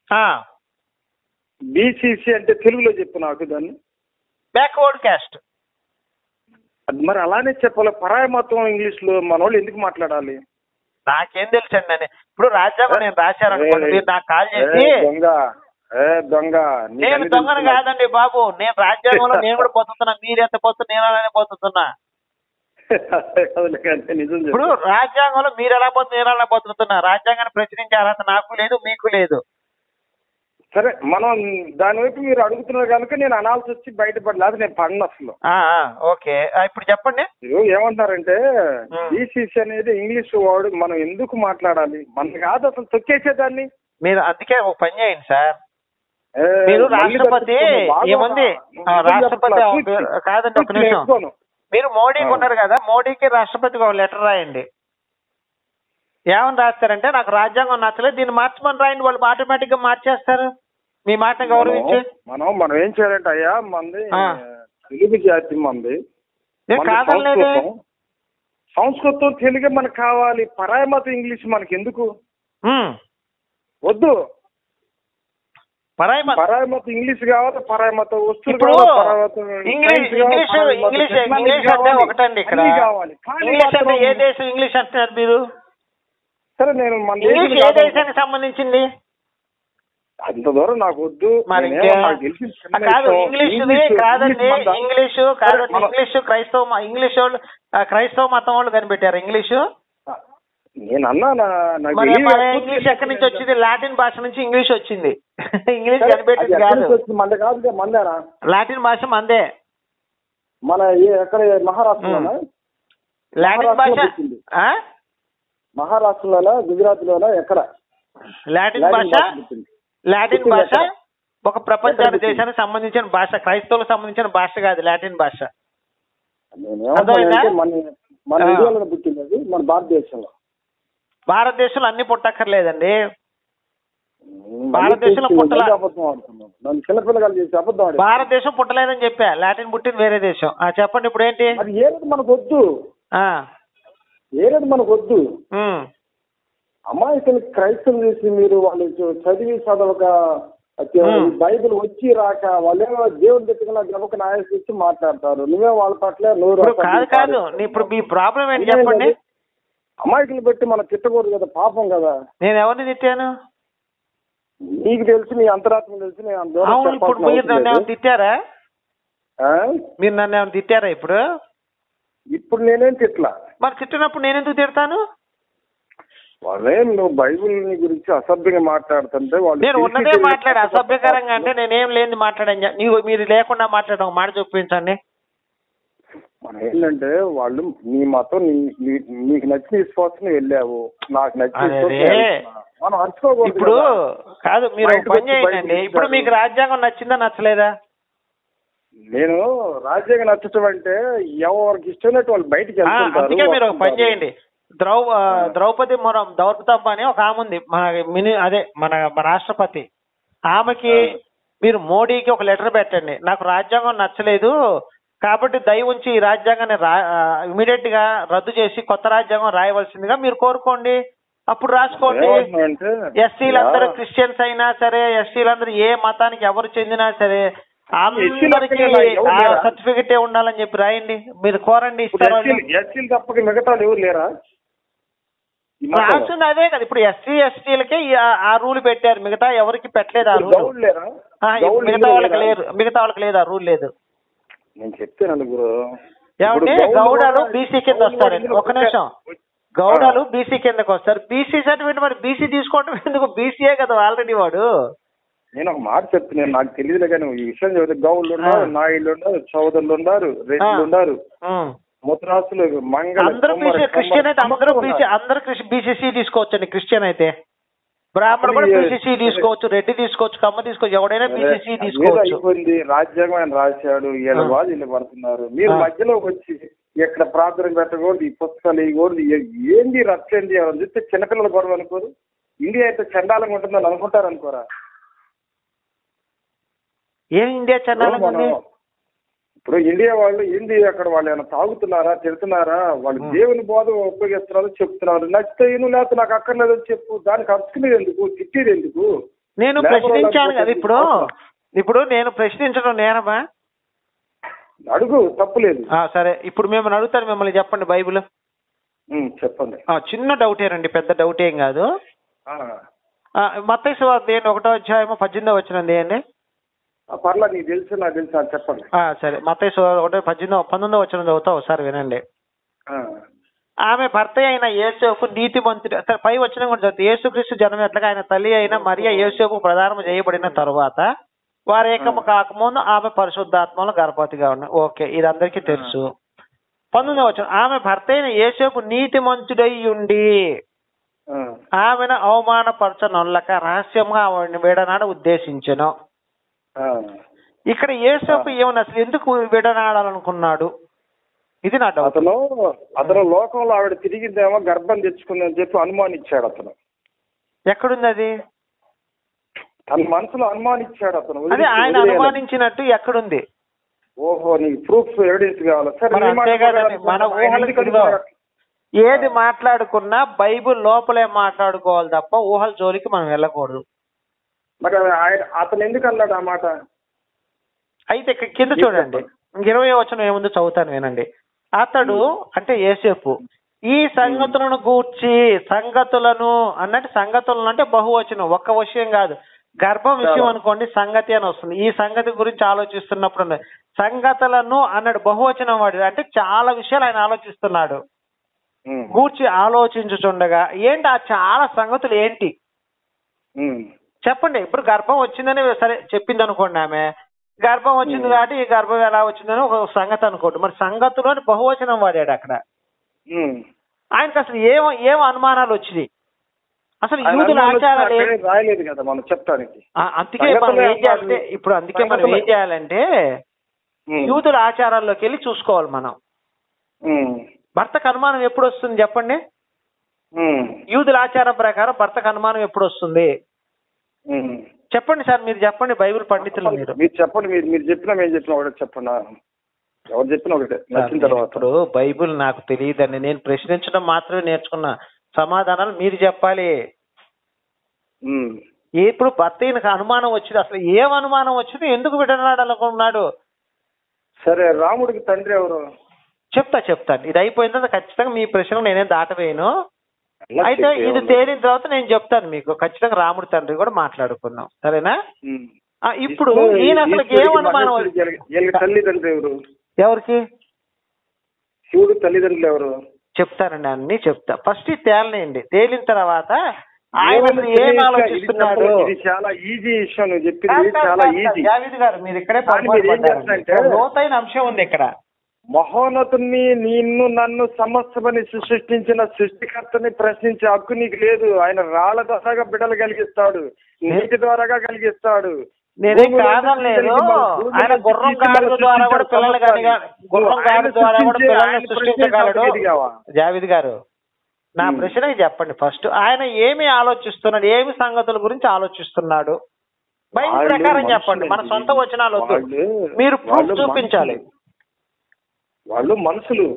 బీసీసీ అంటే తెలుగులో చెప్పు నాకు దాన్ని బ్యాక్వర్డ్ క్యాస్ట్ అది మరి అలానే చెప్పాలి పరాయ మతం ఇంగ్లీష్ లో మన వాళ్ళు ఎందుకు మాట్లాడాలి నాకేం తెలుసండి అని ఇప్పుడు రాజ్యాంగం నేను రాశారనుకోండి మీరు నాకు కాల్ చేసి ఏ దొంగ ఏ దొంగ నీకు నేను అన్ని దొంగను తెలుసు. కాదండి బాబు నేను రాజ్యాంగంలో నేను కూడా బతుకుతున్నా మీరు ఎంత పోతు నేను అలానే పోతున్నా అదే కాదులే కానీ నిజం చెప్పు. ఇప్పుడు రాజ్యాంగంలో మీరు ఎలా పోతు నేను అలా బతుకుతున్నా రాజ్యాంగాన్ని ప్రశ్నించే అర్హత నాకు లేదు మీకు లేదు సరే మనం దాని వైపు మీరు అడుగుతున్నారు కనుక నేను అనాల్సి వచ్చి బయటపడలేదు అది నేను పడిన అసలు ఆ, ఆ, ఓకే ఆ, ఇప్పుడు చెప్పండి మీరు ఏమంటారంటే Hmm. బీసీసీ అనేది ఇంగ్లీష్ వర్డ్ మనం ఎందుకు మాట్లాడాలి మన కాదు అసలు తొక్కేసేదాన్ని మీరు అందుకే ఒక పని చేయండి సార్ ఏ, మీరు మళ్ళీ రాష్ట్రపతి తప్పించుకోను. బాగా ఏముంది నువ్వు ఆ, నిజం రాష్ట్రపతి చెప్పలా. ఒక- కూర్చో. కాదండి ఒక కూర్చో, నిమిషం నేర్చుకోను. మీరు మోడీకి ఆ. ఉన్నారు కదా మోడీకి రాష్ట్రపతికి ఒక లెటర్ రాయండి ఏమని రాస్తారంటే నాకు రాజ్యాంగం నచ్చలేదు దీన్ని మార్చమని రాయండి వాళ్ళు ఆటోమేటిక్ గా మార్చేస్తారు మీ మాటను గౌరవించి మనం- మనం మనం ఏం చేయాలంటే అయ్యా మంది ఆ. తెలుగు జాతి మంది నేను మనది కాదనలేదే సంస్కృతం. సంస్కృతం తెలుగే మనకు కావాలి పరాయి మతం ఇంగ్లీష్ మనకి ఎందుకు ఉమ్. వద్దు పరాయి మతం. పరాయి మతం ఇంగ్లీష్ కావాలి పరాయి మతం వస్తువులు ఇప్పుడు కావాలి, పరాయి మతం ఇంగ్లీష్ సైన్స్ కావాలి, ఇంగ్లీష్ పరాయి మతం ఇంగ్లీష్ టెక్నాలజీ ఇంగ్లీష్ అంటే కావాలి, ఒకటండి ఇక్కడ అన్నీ కావాలి కానీ ఇంగ్లీష్ అంటే మాత్రం- ఏ దేశం ఇంగ్లీష్ అంటున్నారు మీరు సరే నేను మన ఇంగ్లీష్ దేశం ఏ కాదు. దేశానికి సంబంధించింది అంత దూరం నాకు వద్దు మరి నేనేమో ఇంకే- నాకు తెలిసిన చిన్న కాదు విషయం. ఇంగ్లీష్ ఇంగ్లీష్ కాదండి ఇంగ్లీష్ మంద. ఇంగ్లీషు సరే, కాదండి మనం- ఇంగ్లీషు క్రైస్తవ మ- ఇంగ్లీష్ వాళ్ళు ఆ, క్రైస్తవ మతం వాళ్ళు కనిపెట్టారు ఇంగ్లీషు నేను అన్నా నా- నాకు మరి తెలియదు. మరి ఇంగ్లీష్ ఎక్కడి నుంచి వచ్చింది లాటిన్ భాష నుంచి ఇంగ్లీష్ వచ్చింది ఇంగ్లీష్ సరే, అది కనిపెట్టింది ఎక్కడి కాదు నుంచి వచ్చింది? మంద కాదు మందేనా లాటిన్ భాష మందే మన ఏ- ఎక్కడ మహారాష్ట్రలోనా లాటిన్ భాష మహారాష్ట్రలో పుట్టింది. ఆ? మహారాష్ట్రలోనా గుజరాత్ లోనా ఎక్కడ లాటిన్ లాటిన్ భాష భాష పుట్టింది. లాటిన్ పుట్టింది భాష ఎక్కడ? ఒక ప్రపంచానికి ఎక్కడ పుట్టింది? దేశానికి సంబంధించిన భాష క్రైస్తవులకు సంబంధించిన భాష కాదు లాటిన్ భాష నేను అర్థమైందా? ఏమంటానంటే మన మన ఆ. ఇండియాలో పుట్టింది అది మన భారతదేశంలో భారతదేశంలో అన్ని పుట్టక్కర్లేదండి మళ్ళీ భారతదేశంలో తెలిసి పుట్టలా. మళ్ళీ అబద్ధం ఆడుతున్నాం నన్ను చిన్నపిల్లగాలు చేసి అబద్ధం ఆడి భారతదేశం పుట్టలేదని చెప్పా లాటిన్ పుట్టింది వేరే దేశం ఆ చెప్పండి ఇప్పుడు ఏంటి అది ఏది మనకు వద్దు ఆ, ఏది మనకు వద్దు ఉమ్. అమాయకులు క్రైస్తవులు చేసి మీరు వాళ్ళు చ- చదివి చదవక అచ్చ- Hmm. బైబిల్ వచ్చి రాక వాళ్ళేమో దేవుని పెట్టుకున్న గబక నాయసి ఇచ్చి మాట్లాడతారు నువ్వే వాళ్ళ పట్ల నూరు ఇప్పుడు కాదు కాదు నీ- ఇప్పుడు మీ ప్రాబ్లం ఏంటి చెప్పండి అమాయకులు పెట్టి మనం తిట్టకూడదు కదా పాపం కదా నేను ఎవరిని తిట్టాను నీకు తెలుసు నీ అంతరాత్మ తెలుసు నేను అంత దూరం అవును ఇప్పుడు చెప్పాల్సిన మీరు అవసరం నన్ను లేదు. ఏమైనా తిట్టారా ఆ? మీరు నన్ను ఏమైనా తిట్టారా ఇప్పుడు ఇప్పుడు నేనేం తిట్లా మరి తిట్టినప్పుడు నేను ఎందుకు తిడతాను వాళ్ళే నువ్వు బైబిల్ ని గురించి అసభ్యంగా మాట్లాడుతుంటే వాళ్ళు నేను ఉన్నదే తెలిసి మాట్లాడా అసభ్యకరంగా అంటే నేనేం లేని మాట్లాడాను చెప్- నీవు మీరు లేకుండా మాట్లాడడం ఒక మాట చూపించండి మనం ఏంటంటే వాళ్ళు నీ మతం నీ- నీ- నీకు నచ్చిన విశ్వాసం నువ్వు వెళ్ళావు నాకు నచ్చిన అరే విశ్వాసం రే. నేను వెళ్తున్నా. మనం అరుచుకోకూడదు ఇప్పుడు కదా. కాదు మీరు ఒక బయటకు పని వచ్చి చేయండి బయటకు ఇప్పుడు ఇచ్చారు. మీకు రాజ్యాంగం నచ్చిందా నచ్చలేదా నేను రాజ్యాంగం నచ్చటం అంటే ఎవరికి ఇష్టమైనట్టు వాళ్ళు బయటికి ఆ, వెళ్తుంటారు అందుకే మీరు ఒక పని వస్తుంటారు. చేయండి ద్రౌ ఆ, ద్రౌపది మురం దౌర్పతమ్మ అని ఒక ఆమె ఉంది మన మిని అదే మన మన రాష్ట్రపతి ఆమెకి ఆ. మీరు మోడీకి ఒక లెటర్ పెట్టండి నాకు రాజ్యాంగం నచ్చలేదు కాబట్టి దయ ఉంచి ఈ రాజ్యాంగాన్ని రా ఇమీడియట్ గా రద్దు చేసి కొత్త రాజ్యాంగం రాయవలసిందిగా మీరు కోరుకోండి అప్పుడు రాసుకోండి ఏమంటున్నానంటే, ఎస్సీలు అందరూ యా, క్రిస్టియన్స్ అయినా సరే ఎస్సీలు అందరూ ఏ మతానికి ఎవరు చెందినా సరే ఎస్సీలు అందరికి అక్కడే ఎవరు లేరా? సర్టిఫికెట్ ఉండాలని చెప్పి రాయండి మీరు కోరండి ఇప్పుడు ఇస్తారు వాళ్ళు. ఎస్సీలు ఎస్సీలు తప్పక మిగతా వాళ్ళు ఎవరు లేరా ఈ మతంలో? రాస్తుంది అదే కదా ఇప్పుడు ఎస్సీ ఎస్టీలకే ఆ రూల్ పెట్టారు మిగతా ఎవరికి పెట్టలేదు ఆ ఇప్పుడు రూల్ గౌడ్లు లేరా గౌడ్లు మిగతా ఇందులో వాళ్ళకి లేరా? లేరు మిగతా వాళ్ళకి లేదు ఆ రూల్ లేదు నేను చెప్తే నలుగురు ఏమంటే ఇప్పుడు గౌడ్లు గౌడాలు కూడా- బీసీ కింద గౌడ్లు వస్తారండి ఇందులో ఒక నిమిషం గౌడాలు బీసీ కిందకి వస్తారు బీసీ సర్టిఫికేట్ మరి బీసీ తీసుకోవడం ఎందుకు బీసీఏ కదా ఆల్రెడీ వాడు నేను ఒక మాట చెప్తున్నాను నాకు తెలియదులే కానీ ఈ విషయం చెబితే గౌళ్ళు ఉన్నారు ఆ. నాయుళ్ళు ఉన్నారు చౌదరులు ఉన్నారు రెడ్లు ఆ. ఉన్నారు ఉమ్. ముద్రాసులు మంగళ అందరూ కుమ్మరి, బీసీ క్రిస్టియన్ అయితే అందరూ అందరూ బీసీ అందరూ బీసీసీ తీసుకోవచ్చండి క్రిస్టియన్ అయితే బ్రాహ్మణుడు కూడా అది- బీసీసీ తీసుకోవచ్చు రెడ్డి తీసుకోవచ్చు కమ్మ తీసుకోవచ్చు ఎవడైనా బీసీసీ ఏదో తీసుకోవచ్చు అయిపోయింది రాజ్యాంగం ఆయన రాశాడు వీళ్ళ ఆ. వాళ్ళు వీళ్ళు పడుతున్నారు మీరు ఆ. మధ్యలో వచ్చి ఎక్కడ ప్రార్థన పెట్టకూడదు ఈ పుస్తకాలు ఇవ్వకూడదు ఏ- ఏంది రచ్చ ఏంది ఎవరు చూస్తే చిన్నపిల్లల గొడవ అనుకోరు ఇండియా అయితే చండాలంగా ఉంటుందని అనుకుంటారు అనుకోరా ఏం ఇండియా చండాలంగా ఉంది మనం- ఇప్పుడు ఇండియా వాళ్ళు ఏంది అక్కడ వాళ్ళు ఏమైనా తాగుతున్నారా తిడుతున్నారా వాళ్ళు Hmm. దేవుని బోధ ఉపయోగిస్తున్నారు చెప్తున్నారు నచ్చితే ఏను లేకపోతే నాకు అక్కర్లేదని చెప్పు దానికి అరుచుకునేది ఎందుకు తిట్టేది ఎందుకు నేను లేబర్ ప్రశ్నించాను వాళ్ళకి కదా ఇప్పుడు ఇప్పుడు నేను ప్రశ్నించడం నేనమా అడుగు తప్పులేదు ఆ, సరే ఇప్పుడు మిమ్మల్ని అడుగుతాను మిమ్మల్ని చెప్పండి బైబిల్ ఉమ్, చెప్పండి ఆ, చిన్న డౌటేనండి పెద్ద డౌట్ ఏం కాదు ఆ, మత్తైసు వార్త ఏంటి ఒకటో అధ్యాయము పద్దెనిమిదో వచ్చినది ఏంటి ఆ, పర్లా నీకు తెలుసు నాకు తెలుసు అది చెప్పండి ఆ, సరే మత్తైసు ఒకటో పద్దెనిమిదో పంతొమ్మిదో వచ్చిన చదువుతా ఒకసారి వినండి ఆ, ఆమె భర్త అయిన యేసేపు నీతి మంత్రి సరే పై వచ్చిన కూడా చదువుతుంది యేసుక్రీస్తు జనం ఎట్లగా ఆయన తల్లి అయిన మరియ యేసేపు ప్రధానం చేయబడిన తరువాత వారి ఏకము కాకముందు ఆమె పరిశుద్ధాత్మలో గర్భవతిగా ఉన్న ఓకే ఇది అందరికీ తెలుసు పంతొమ్మిదో వచ్చిన ఆమె భర్త అయిన యేసేపు నీతి మంతుడై ఉండి ఆ, ఆమెను అవమానపరచనొల్లక రహస్యంగా ఆవిడని వీడనాడ ఉద్దేశించెను ఆ. ఇక్కడ యేసేపు ఏమన్నా అసలు ఎందుకు విడనాడాలనుకున్నాడు ఇది నా డౌట్ అతను అతను లోకంలో ఆవిడ తిరిగిందేమో గర్భం తెచ్చుకుందని చెప్పి అనుమానించాడు అతను ఎక్కడుంది అది తన మనసులో అనుమానించాడు అతను అదే ఆయన వదిలేయాలి. అనుమానించినట్టు ఎక్కడుంది ఓహో నీకు ప్రూఫ్ ఎవిడెన్స్ కావాలా సరే మరి నీ మాట అంతే కదండి, ప్రకారం మన ఆయన ఊహలకు ఎందుకు ఇదిగో. అనుకున్నాడు? ఏది మాట్లాడుకున్నా బైబిల్ లోపలే మాట్లాడుకోవాలి తప్ప ఊహల జోలికి మనం వెళ్ళకూడదు మరి ఆయన అతను ఎందుకు అన్నాడు ఆ మాట అయితే ఇక్కడ కింద చూడండి ఇరవై వచనం ఏముందో చదువుతాను వినండి అతడు అంటే ఏసేపు ఈ సంగతులను గూర్చి సంగతులను అన్నట్టు సంగతులను అంటే బహువచనం ఒక్క విషయం కాదు గర్భం విషయం చాలా. అనుకోండి సంగతి అని వస్తుంది ఈ సంగతి గురించి ఆలోచిస్తున్నప్పుడు ఉంది. సంగతులను అన్నాడు బహువచనం వాడు అంటే చాలా విషయాలు ఆయన ఆలోచిస్తున్నాడు ఉమ్, గూర్చి ఆలోచించుచుండగా ఏంటి ఆ చాలా సంగతులు ఏంటి ఉమ్, చెప్పండి ఇప్పుడు గర్భం వచ్చిందని సరే చెప్పింది అనుకోండి ఆమె గర్భం వచ్చింది Hmm. కాబట్టి ఈ గర్భం ఎలా వచ్చిందని ఒక సంగతి అనుకోండి మరి సంగతులు అని బహువచనం వాడాడు అక్కడ ఉమ్. ఆయనకు అసలు ఏం ఏం అనుమానాలు వచ్చినాయి అసలు ఆయన యూదుల అనుమానం ఆచారాలు అక్కడే ఏంటి? రాయలేదు కదా మనం చెప్తానికి ఆ, అందుకే మనం సంగతులే ఏం చేయాలంటే అన్నారు. ఇప్పుడు అందుకే మనం ఏం సంగతులే. చేయాలంటే ఉమ్, యూదుల ఆచారాల్లోకి వెళ్ళి చూసుకోవాలి మనం ఉమ్, భర్తకు అనుమానం ఎప్పుడు వస్తుంది చెప్పండి ఉమ్, యూదుల ఆచారం ప్రకారం భర్తకు అనుమానం ఎప్పుడు వస్తుంది ఉమ్. చెప్పండి సార్ మీరు చెప్పండి బైబిల్ పండితులు మీరు మీరు చెప్పండి మీరు మీరు చెప్పినా మేము చెప్పినా ఒకటే చెప్పండి ఎవరు చెప్పినా ఒకటే నచ్చిన తర్వాత ఇప్పుడు బైబిల్ నాకు తెలియదండి నేను ప్రశ్నించడం మాత్రమే నేర్చుకున్నా సమాధానాలు మీరు చెప్పాలి ఉమ్. ఇప్పుడు భర్త ఈయనకు అనుమానం వచ్చింది అసలు ఏం అనుమానం వచ్చింది ఎందుకు విడనాడు అనుకున్నాడు సరే రాముడికి తండ్రి ఎవరు చెప్తా చెప్తాను ఇది అయిపోయిన తర్వాత ఖచ్చితంగా మీ ప్రశ్న నేనేం దాటవేయను అలా అయితే చెప్పు, ఇది ఏమన్నా. తేలిన తర్వాత నేను చెప్తాను మీకు ఖచ్చితంగా రాముడి తండ్రి కూడా మాట్లాడుకుందాం సరేనా ఉమ్. ఆ, ఇప్పుడు ఇప్పుడు ఈయన అసలు ఈశ్వరుడికి ఏం అనుమానం మహేశ్వరుడికి వీళ్ళకి- వీళ్ళకి తల్లిదండ్రులు ఎవరు ఎవరికి శివుడు తల్లిదండ్రులు ఎవరు చెప్తానండి అన్ని చెప్తా ఫస్ట్ ఇది తేలనేయండి తేలిన తర్వాత ఆయన ఏమన్నా అసలు ఏం తెలియక ఆలోచిస్తున్నాడు ఇది చెప్పడం- ఇది చాలా ఈజీ విషయం నువ్వు కాదు, చెప్పింది కాదు, చాలా కాదు, ఈజీ జావేద్ గారు మీరు ఇక్కడే కానీ పొరపాటు మీరు ఏం పడ్డారండి. చేస్తున్నారంటే- ఇక్కడ లోతైన అంశం ఉంది ఇక్కడ మహోన్నతుని నిన్ను నన్ను సమస్తమని సృష్టించిన సృష్టికర్తని ప్రశ్నించే హక్కు నీకు లేదు ఆయన రాళ్ల ద్వారాగా బిడ్డలు కలిగిస్తాడు నీటి ద్వారాగా కలిగిస్తాడు నేనేం భూమిలో కాదనలేదు నుంచి మన భూమిలో ఆయన నుంచి గుర్రం తీసి గాడిద మన ద్వారా కూడా సృష్టించిన పిల్లలు కానీ సమస్తాన్ని. గుర్రం ఆయన గాడిద ద్వారా కూడా సృష్టించే పిల్లల్ని ఆయన సృష్టించగలడు ప్రశ్నించే ఎదిగావా? జావేద్ గారు నా ఉమ్. ప్రశ్నకి చెప్పండి ఫస్ట్ ఆయన ఏమి ఆలోచిస్తున్నాడు ఏమి సంగతుల గురించి ఆలోచిస్తున్నాడు బైబిల్ వాళ్ళు ప్రకారం చెప్పండి మన మనుషులండి. సొంత వచనాలు వద్దు వాళ్ళు- మీరు ప్రూఫ్ వాళ్ళు చూపించాలి మనుషులు. వాళ్ళు మనుషులు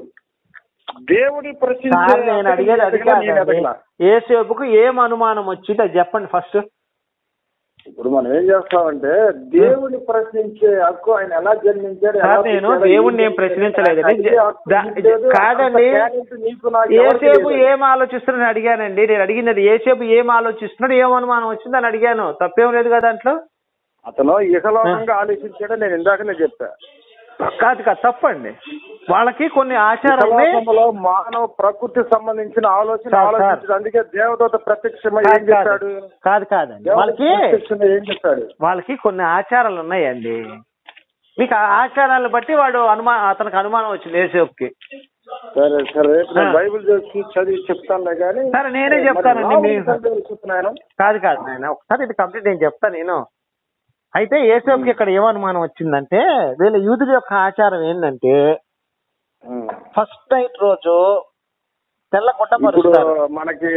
దేవుడి ప్రశ్నించే సార్ నేను అతను అడిగేది అది ఎదగలా, నేను కాదండి ఎదగలా. ఏసేపుకు ఏం అనుమానం వచ్చింది అది చెప్పండి ఫస్ట్ ఇప్పుడు మనం ఏం చేస్తామంటే దేవుని ప్రశ్నించే హక్కు ఆయన ఎలా జన్మించాడు ఎలా సార్, నేను పుట్టాడు, దేవుణ్ణి ఏం ఏం ప్రశ్నించలేదండి. అడిగే హక్కు దా- నీకు లేదు, కాదండి. అంత talent నీకు నాకు ఎవరికీ ఏసేపు లేదు. ఏం ఆలోచిస్తున్నాడు అడిగానండి నేను అడిగినది ఏసేపు ఏం ఆలోచిస్తున్నాడు ఏం అనుమానం వచ్చిందని అడిగాను తప్పేం లేదు కదా దాంట్లో అతను ఇహలోకంగా ఆలోచించాడో నేను ఇందాకనే చెప్పా కాదు కాదు తప్పండి వాళ్ళకి కొన్ని ఆచారాలు ఉన్నాయి. ఇహలోకంలో మానవ ప్రకృతి సంబంధించిన ఆలోచన సార్, సార్. ఆలోచించాడు అందుకే దేవదూత ప్రత్యక్షమై ఏం కాదు కాదు. చేశాడు కాదు కాదండి దేవదూత వాళ్ళకి ప్రత్యక్షమై ఏం చేశాడు వాళ్ళకి కొన్ని ఆచారాలు ఉన్నాయండి మీకు ఆ ఆచారాలను బట్టి వాడు అనుమా అతనికి అనుమానం వచ్చింది ఏసేపుకి సరే సరే రేపు నేను ఆ. బైబిల్ చేసి చదివి చెప్తానులే కానీ సరే, నేనే మరి చెప్తానండి, రాముడి మీ- సంగతి చెప్తున్నాను కాదు కాదు నాయన ఒకసారి ఇది కంప్లీట్ నేను చెప్తాను నేను అయితే ఏసేపుకి ఇక్కడ ఏం అనుమానం వచ్చిందంటే వీళ్ళ యూదుల యొక్క ఆచారం ఏంటంటే ఉమ్. ఫస్ట్ నైట్ రోజు తెల్ల గుడ్డ ఇప్పుడు పరుస్తారు మనకి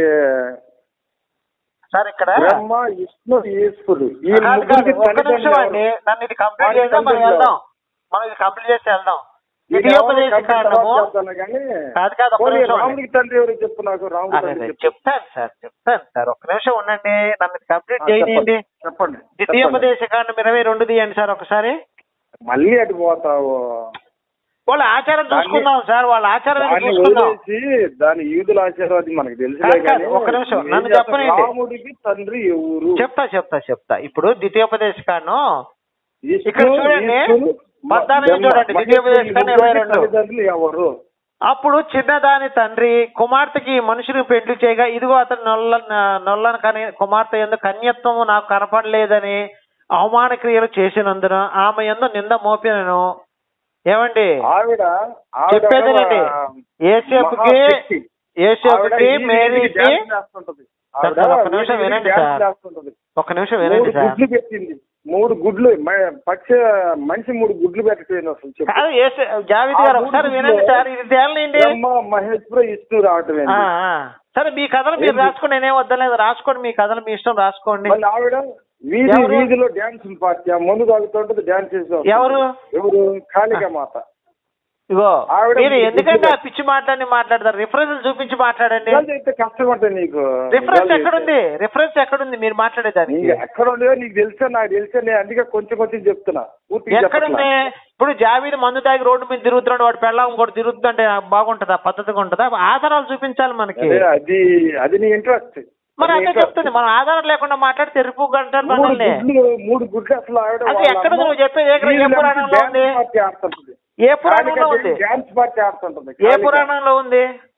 సార్ ఇక్కడ బ్రహ్మ విష్ణు ఈశ్వరుడు ఈ కాదు కాదు ముగ్గురికి ఒక్క నిమిషం తల్లిదండ్రులు అండి ఎవరు? నన్ను ఇది కంప్లీట్ వాడి చేద్దాం మనం తల్లిదండ్రులు వెళ్దాం మనం ఇది కంప్లీట్ చేసి వెళ్దాం ఇది ద్వితీయోపదేశ ఎవరు కంప్లీట్ కాండము తర్వాత చెప్తాను కానీ కాదు కాదు ఒక్క పోనీ నిమిషం అండి. రాముడికి తండ్రి ఎవరు చెప్పు నాకు రాముడి అదే తండ్రి అదే చెప్పు. చెప్తాను సార్ చెప్తాను సార్ ఒక్క నిమిషం ఉండండి నన్ను ఇది కంప్లీట్ ఆ, చేయండి చెప్పండి చెప్పండి చెప్పండి. ద్వితీయోపదేశ కాండం ఇరవై రెండు తీయండి సార్ ఒకసారి మళ్ళీ అటు పోతావు వాళ్ళ ఆచారం దాన్ని- చూసుకుందాం సార్ వాళ్ళ ఆచారం దాన్ని చూసుకుందాం వదిలేసి దాని యూదుల ఆచారం అది మనకు తెలుసులే కాదు, కాదు, కానీ ఒక్క నిమిషం, ఏం నన్ను చేస్తావు? చెప్పనీయండి. రాముడికి తండ్రి ఎవరు చెప్తా చెప్తా చెప్తా ఇప్పుడు ద్వితీయోపదేశ కాండం విష్ణు, ఇక్కడ చూడండి, ఈశ్వరుడు, పద్నాలుగు బ్రహ్మ, చూడండి, ద్వితీయోపదేశ మహేశ్వరుడు, కాండం ఇరవై ముగ్గురికి రెండు. తల్లిదండ్రులు ఎవరు అప్పుడు చిన్నదాని తండ్రి కుమార్తెకి ఈ మనుషుని పెళ్లి చేయగా ఇదిగో అతను నొల్ల నొల్లని కని కుమార్తె ఎందు కన్యత్వము నాకు కనపడలేదని అవమాన క్రియలు చేసినందున ఆమె ఎందు నింద మోపినను ఏమండి ఆవిడ ఆవిడ చెప్పేది వినండి. ఏసేపుకి మహాశక్తి. ఆవిడ ఏసేపుకి ఈ వీధికి మేరీకి డాన్స్ చేస్తుంటది. సార్, ఆవిడ ఒక్క నిమిషం వీధికి వినండి డాన్స్ సార్. చేస్తుంటది. ఒక్క నిమిషం మూడు వినండి సార్ గుడ్లు పెట్టింది మూడు గుడ్లు మ- పక్షి మనిషి మూడు గుడ్లు పెట్టలేదు అసలు చెప్పు. కాదు ఏసే జావిద్ గారు ఒకసారి వినండి సార్ ఇది తేలండి బ్రహ్మ మహేశ్వర విష్ణు రావటం ఏంటి? ఆ, ఆ. సరే మీ కథలు మీరు రాసుకోండి నేనేం వద్దలేదు రాసుకోండి మీ కథలు మీ ఇష్టం రాసుకోండి మళ్ళీ ఆవిడ వీధి ఎవరు? వీధిలో డాన్స్ పార్టీ ఆ ముందు తాగుతుంటది డాన్స్ చేసి వస్తుంది. ఎవరు? ఎవరు కాళిక మాత ఇగో ఆవిడ మీరు మీకు ఎందుకంటే ఆ గుర్తులేదు. పిచ్చి మాట్లాడి మాట్లాడతారు రిఫరెన్స్ చూపించి మాట్లాడండి నిజాలు చెప్తే కష్టం ఉంటుంది నీకు రిఫరెన్స్ నిజాలు ఎక్కడుంది రిఫరెన్స్ ఎక్కడుంది మీరు మాట్లాడేదానికి నీకు ఎక్కడ ఉండేదో నీకు తెలుసా నాకు తెలుసా నేను అందుకే కొంచెం కొంచెం చెప్తున్నా పూర్తిగా ఎక్కడుంది ఇప్పుడు జావీద్ మందు తాగి రోడ్డు మీద తిరుగుతున్నాడు వాడు పెళ్ళం ఇంకోటి తిరుగుతుంటే బాగుంటుందా పద్ధతిగా ఉంటుందా ఆధారాలు చూపించాలి మనకి అదే అది అది నీ ఇంట్రెస్ట్ మరి అదే చెప్తుంది మనం ఆధారం లేకుండా మాట్లాడితే ఎరుపు గంటలు మూడు మనల్ని గుడ్లు మూడు గుడ్లు అసలు ఆవిడ అది వాళ్ళ ఎక్కడ అమ్మ నువ్వు చెప్పేది ఏ గ్ర- ఏ వీళ్ళంతా పురాణంలో డాన్స్ ఉంది? పార్టీ ఆడుతుంటది ఏ పురాణంలో ఉంది డాన్స్ పార్టీ ఆడుతుంటది ఏ కాళిక. పురాణంలో ఉంది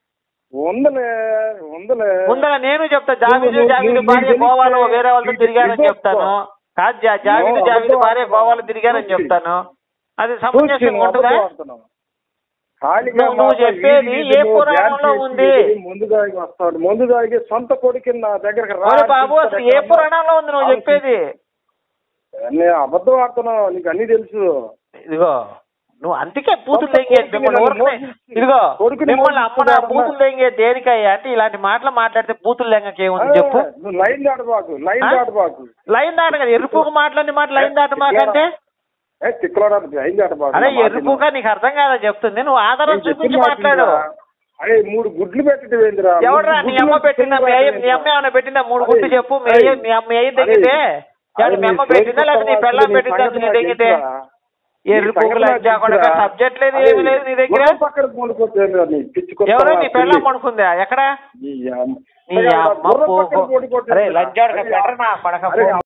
ఉందలే ఉందలే ముందర నేను చెప్తా జావీదు నువ్వు- జావీదు నువ్వు- భార్య నీకు గోవాలో తెలిస్తే వేరే వాళ్ళతో నీకు తిరిగారని తెలుసుకో. చెప్తాను కాదు జా- జావీదు నువ్వు జావీదు అబద్ధం భార్య ఆడుతున్నావు. గోవాలో తిరిగారని చూసి. చెప్తాను అది చూసి సమంజసంగా నువ్వు ఉంటుందా అబద్ధం ఆడుతున్నావు. కాళిక నువ్వు- నువ్వు మాత చెప్పేది వీధి ఏ వీధిలో పురాణంలో డాన్స్ ఉంది? చేసి ముందు దాగి వస్తాడు ముందు దాగి సొంత కొడుకుని నా దగ్గరకు రా ఓరే అని బాబు అసలు ఏ పిలుస్తాడు. పురాణంలో ఉంది నువ్వు చెప్పేది నేను అబద్ధం ఆడుతున్నావు నీకు అన్ని తెలుసు ఇదిగో నువ్వు అందుకే బూతులు కొడుకుని తెంగే మిమ్మల్ని నన్ను ఊరకనే మోసించి, ఇదిగో కొడుకుని మిమ్మల్ని అమ్మ నా మోసించి బూతులు తెంగే దేనికయ్యా అంటే ఇలాంటి మాటలు మాట్లాడితే బూతులు తెంగకి ఏముంది చెప్పు ఆ, నువ్వు లైన్ దాటబాకు లైన్ ఆ? దాటబాకు లైన్ దాట కదా ఎరుపుకు మాట్లాడిన మాట లైన్ దాట మాకంటే ఏ తిక్కలోడా లైన్ దాటబాకు అరే నా మాట ఎరుపుగా నీకు అర్థం కాదా చెప్తుంది నువ్వు ఆధారం నేను చూపించి చెప్పిన మాట మాట్లాడు వినరా? అరే మూడు గుడ్లు పెట్టడం ఏందిరా ఎవడ్రా మూడు నీ గుడ్లు అమ్మ పెట్టిందా మీ అయ్య పెట్టడం మీ అమ్మ ఏమైనా పెట్టిందా మూడు అరే, గుడ్లు చెప్పు మీ అయ్య మీ అమ్మ అయ్యి అరే, తెగితే ఎవడు అరే, మీ అమ్మ నీ పెట్టిందా సోదరి లేదా నీ సమాజం, పెళ్ళం నీ పెట్టిందా సంగతి నీ నాకు తెగితే తెలుసురా? నీ ఎరుపుకు సంగతి నాకు లంచాకుండా తెలుసురా? సబ్జెక్ట్ లేదు అరే, ఏమీ లేదు నీ దగ్గర గుర్రం పక్కన పడుకోవట్లేదు నీ పిచ్చి కుక్క ఎవరో నీ పిల్లి. పెళ్ళం పడుకుందా ఎక్కడ నీ అమ్మ. నీ అరే, అమ్మ గుర్రం పో- పక్కన పో- పడుకోవట్లేదు. అరే లంచాడుగా అరే, పెట్టరా నా కొడక అరే, పో.